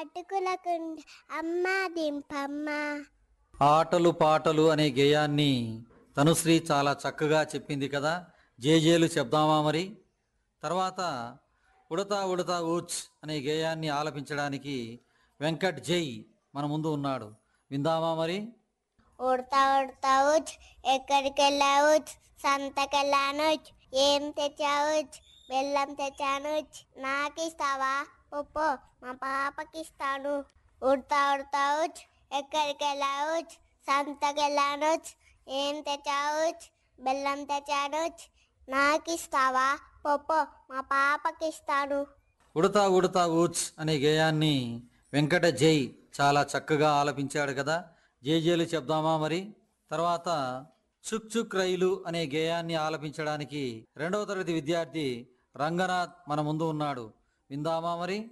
అటుకులకుండ అమ్మ దింపమ్మ ఆటలు పాటలు అనే గేయాన్ని తనుశ్రీ చాలా చక్కగా చెప్పింది కదా జేజేలు చెప్దామా మరి తర్వాత ఉడతా ఉడతా ఊచ్ అనే గేయాన్ని ఆలపించడానికి వెంకట్ జై మన ముందు ఉన్నాడు విందామా మరి ఉడతా ఉడతా ఉచ్ ఎక్కడికి వెళ్ళావుచ్ సంతకెళ్ళానుచ్ ఏం తెచ్చావుచ్ బెల్లం తెచ్చానుచ్ నాకు ఇస్తావా ఒప్పో మా పాపకి ఇస్తాను ఉడతా ఉడతా ఉచ్ ఎక్కడికి వెళ్ళావుచ్ సంతకెళ్ళానుచ్ ఏం తెచ్చావుచ్ బెల్లం తెచ్చానుచ్ నాకు ఇస్తావా పొప్పో మా పాపకి ఇస్తాను ఉడతా ఉడతా ఊచ్ అనే గేయాన్ని వెంకట జై చాలా చక్కగా ఆలపించాడు కదా జేజేలు చెప్దామా మరి తర్వాత చుక్ చుక్ రైలు అనే గేయాన్ని ఆలపించడానికి రెండవ తరగతి విద్యార్థి రంగనాథ్ మన ముందు ఉన్నాడు విందామా మరి